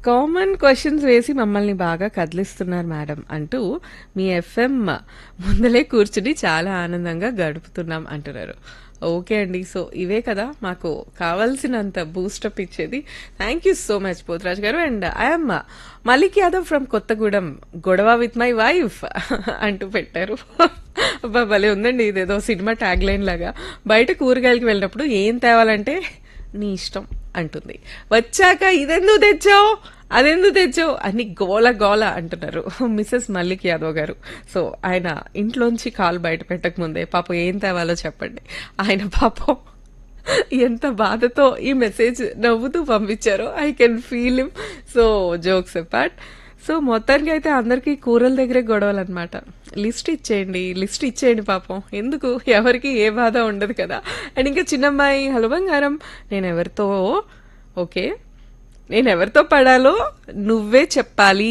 common questions వేసి మమ్మల్ని బాగా కదిలిస్తున్నారు మేడం అంటూ మీ ఎఫ్ఎం ముందలే కూర్చుని చాలా ఆనందంగా గడుపుతున్నాం అంటున్నారు ఓకే అండి సో ఇవే కదా మాకు కావాల్సినంత బూస్టప్ ఇచ్చేది thank you so much Potharaj garu and I'm Malik Yadav from Kothagudem గొడవ విత్ మై వైఫ్ అంటూ పెట్టారు అబ్బా భలే ఉందండి ఇదేదో సినిమా ట్యాగ్ లైన్ లాగా బయట కూరగాయలకి వెళ్ళినప్పుడు ఏం తేవాలంటే నీ ఇష్టం అంటుంది వచ్చాక ఇదెందుకు తెచ్చావు అదెందుకు తెచ్చావు అని గోల గోల అంటున్నారు మిస్సెస్ మల్లిక్ యాదవ్ గారు సో ఆయన ఇంట్లోంచి కాలు బయట పెట్టక ముందే పాపం ఏం తేవాలో చెప్పండి ఆయన పాపం ఎంత బాధతో ఈ మెసేజ్ నవ్వుతూ పంపించారో I can feel him so jokes apart so మొత్తానికి అయితే అందరికీ కూరల దగ్గరే గొడవలు అనమాట లిస్ట్ ఇచ్చేయండి లిస్ట్ ఇచ్చేయండి పాపం ఎందుకు ఎవరికి ఏ బాధ ఉండదు కదా అండ్ ఇంకా చిన్నమ్మాయి హలో బంగారం నేను ఎవరితో ఓకే నేను ఎవరితో పడాలో నువ్వే చెప్పాలి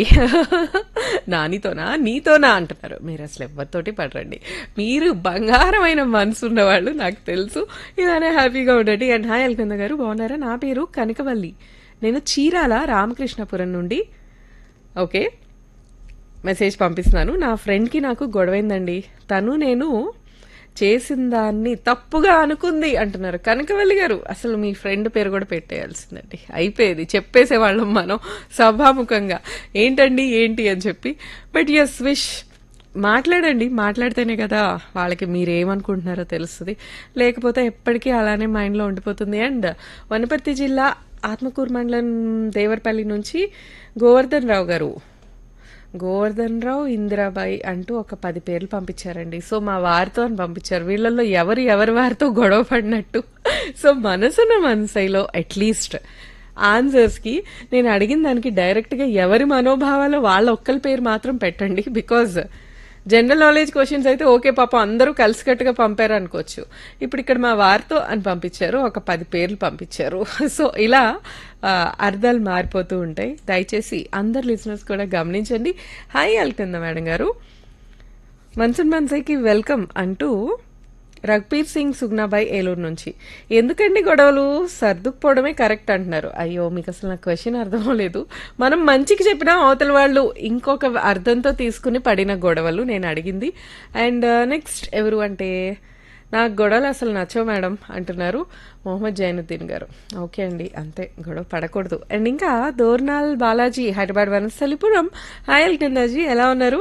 నానితోనా నీతోనా అంటున్నారు మీరు అసలు ఎవరితోటి పడరండి మీరు బంగారమైన మనసు ఉన్నవాళ్ళు నాకు తెలుసు ఇలానే హ్యాపీగా ఉండండి అండ్ హాయ్ అల్కంద గారు బాగున్నారా నా పేరు కనకవల్లి నేను చీరాల రామకృష్ణపురం నుండి ఓకే మెసేజ్ పంపిస్తున్నాను నా ఫ్రెండ్కి నాకు గొడవైందండి తను నేను చేసిన దాన్ని తప్పుగా అనుకుంది అంటున్నారు కనకవల్లి గారు అసలు మీ ఫ్రెండ్ పేరు కూడా పెట్టేయాల్సిందండి అయిపోయేది చెప్పేసేవాళ్ళం మనం సభాముఖంగా ఏంటండి ఏంటి అని చెప్పి బట్ ఎస్ విష్ మాట్లాడండి మాట్లాడితేనే కదా వాళ్ళకి మీరేమనుకుంటున్నారో తెలుస్తుంది లేకపోతే ఎప్పటికీ అలానే మైండ్లో ఉండిపోతుంది అండ్ వనపర్తి జిల్లా ఆత్మకూరు మండలం దేవరపల్లి నుంచి గోవర్ధన్ రావు గారు గోవర్ధన్ రావు ఇందిరాబాయి అంటూ ఒక పది పేర్లు పంపించారండి సో మా వారితో అని పంపించారు వీళ్ళల్లో ఎవరు ఎవరి వారితో గొడవ పడినట్టు సో మనసున్న మనసైలో అట్లీస్ట్ ఆన్సర్స్కి నేను అడిగిన దానికి డైరెక్ట్గా ఎవరి మనోభావాలు వాళ్ళ ఒక్కరి పేరు మాత్రం పెట్టండి బికాజ్ జనరల్ నాలెడ్జ్ క్వశ్చన్స్ అయితే ఓకే పాపం అందరూ కలిసికట్టుగా పంపారు అనుకోవచ్చు ఇప్పుడు ఇక్కడ మా వారితో అని పంపించారు ఒక పది పేర్లు పంపించారు సో ఇలా అర్థాలు మారిపోతూ ఉంటాయి దయచేసి అందరు లిసనర్స్ కూడా గమనించండి హాయ్ అల్కింద మేడం గారు మన్సూన్ మన్సైకి వెల్కమ్ అంటూ రఘ్బీర్ సింగ్ సుగ్నాబాయ్ ఏలూరు నుంచి ఎందుకండి గొడవలు సర్దుకుపోవడమే కరెక్ట్ అంటున్నారు అయ్యో మీకు అసలు నాకు క్వశ్చన్ అర్థం లేదు మనం మంచికి చెప్పినా అవతల వాళ్ళు ఇంకొక అర్థంతో తీసుకుని పడిన గొడవలు నేను అడిగింది అండ్ నెక్స్ట్ ఎవరు అంటే నాకు గొడవలు అసలు నచ్చవు మేడం అంటున్నారు మొహమ్మద్ జైనుద్దీన్ గారు ఓకే అండి అంతే గొడవ పడకూడదు అండ్ ఇంకా దోర్నాల్ బాలాజీ హైదరాబాద్ వనస్థలిపురం హాయ్ అల్కిందాజీ ఎలా ఉన్నారు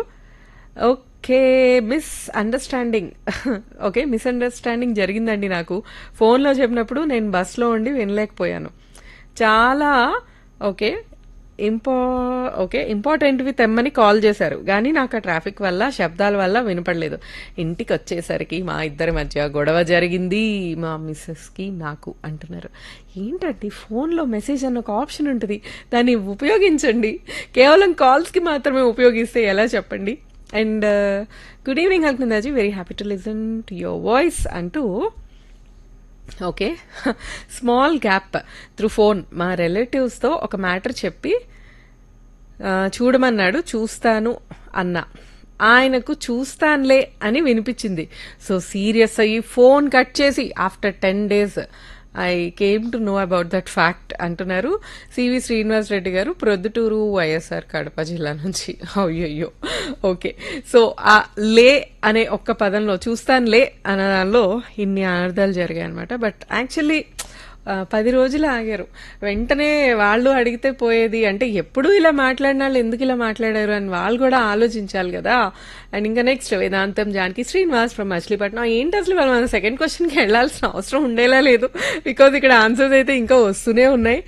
okay misunderstanding okay misunderstanding జరిగిందండి నాకు ఫోన్లో చెప్పినప్పుడు నేను బస్లో ఉండి వినలేకపోయాను చాలా ఓకే ఇంపా ఓకే ఇంపార్టెంట్వి తెమ్మని కాల్ చేశారు కానీ నాకు ఆ ట్రాఫిక్ వల్ల శబ్దాల వల్ల వినపడలేదు ఇంటికి వచ్చేసరికి మా ఇద్దరి మధ్య గొడవ జరిగింది మా మిస్సెస్కి నాకు అంటున్నారు ఏంటండి ఫోన్లో మెసేజ్ అన్న ఒక ఆప్షన్ ఉంటుంది దాన్ని ఉపయోగించండి కేవలం కాల్స్కి మాత్రమే ఉపయోగిస్తే ఎలా చెప్పండి అండ్ గుడ్ ఈవినింగ్ హల్కుందాజీ very happy to listen to your voice అంటూ okay small gap through phone మా రిలేటివ్స్తో ఒక మ్యాటర్ చెప్పి చూడమన్నాడు చూస్తాను అన్న ఆయనకు చూస్తానులే అని వినిపించింది సో సీరియస్ అయ్యి ఫోన్ కట్ చేసి after ten days I came to know about that fact అంటున్నారు సివి శ్రీనివాస్ రెడ్డి గారు ప్రొద్దుటూరు వైఎస్ఆర్ కడప జిల్లా నుంచి అయ్యయ్యో ఓకే సో ఆ లే అనే ఒక్క పదంలో చూస్తానులే అనే దానిలో ఇన్ని అనర్థాలు జరిగాయి అనమాట బట్ యాక్చువల్లీ పది రోజులు ఆగారు వెంటనే వాళ్ళు అడిగితే పోయేది అంటే ఎప్పుడు ఇలా మాట్లాడిన వాళ్ళు ఎందుకు ఇలా మాట్లాడారు అని వాళ్ళు కూడా ఆలోచించాలి కదా అండ్ ఇంకా నెక్స్ట్ వేదాంతం జానకి శ్రీనివాస్ ఫ్రమ్ మచిలీపట్నం ఏంటి అసలు వాళ్ళు మన సెకండ్ క్వశ్చన్కి వెళ్లాల్సిన అవసరం ఉండేలా లేదు బికాజ్ ఇక్కడ ఆన్సర్స్ అయితే ఇంకా వస్తూనే ఉన్నాయి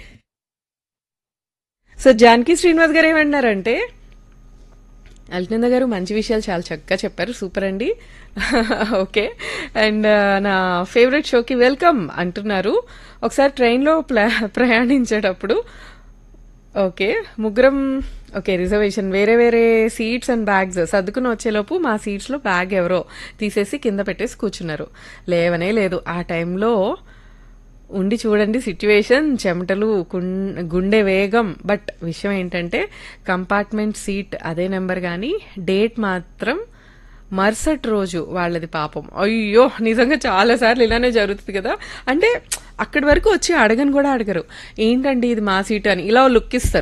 సో జానకి శ్రీనివాస్ గారు ఏమన్నారంటే అల్కినంద గారు మంచి విషయాలు చాలా చక్కగా చెప్పారు సూపర్ అండి ఓకే అండ్ నా ఫేవరెట్ షోకి వెల్కమ్ అంటున్నారు ఒకసారి ట్రైన్లో ప్రయాణించేటప్పుడు ఓకే ముగ్గురం ఓకే రిజర్వేషన్ వేరే వేరే సీట్స్ అండ్ బ్యాగ్స్ సర్దుకుని వచ్చేలోపు మా సీట్స్లో బ్యాగ్ ఎవరో తీసేసి కింద పెట్టేసి కూర్చున్నారు లేవనే లేదు ఆ టైంలో ఉండి చూడండి సిచ్యువేషన్ చెమటలు గుండె వేగం బట్ విషయం ఏంటంటే కంపార్ట్మెంట్ సీట్ అదే నెంబర్ కానీ డేట్ మాత్రం మరుసటి రోజు వాళ్ళది పాపం అయ్యో నిజంగా చాలా సార్లు ఇలానే జరుగుతుంది కదా అంటే అక్కడి వరకు వచ్చి అడగని కూడా అడగరు ఏంటండి ఇది మా సీట్ అని ఇలా లుక్ ఇస్తారు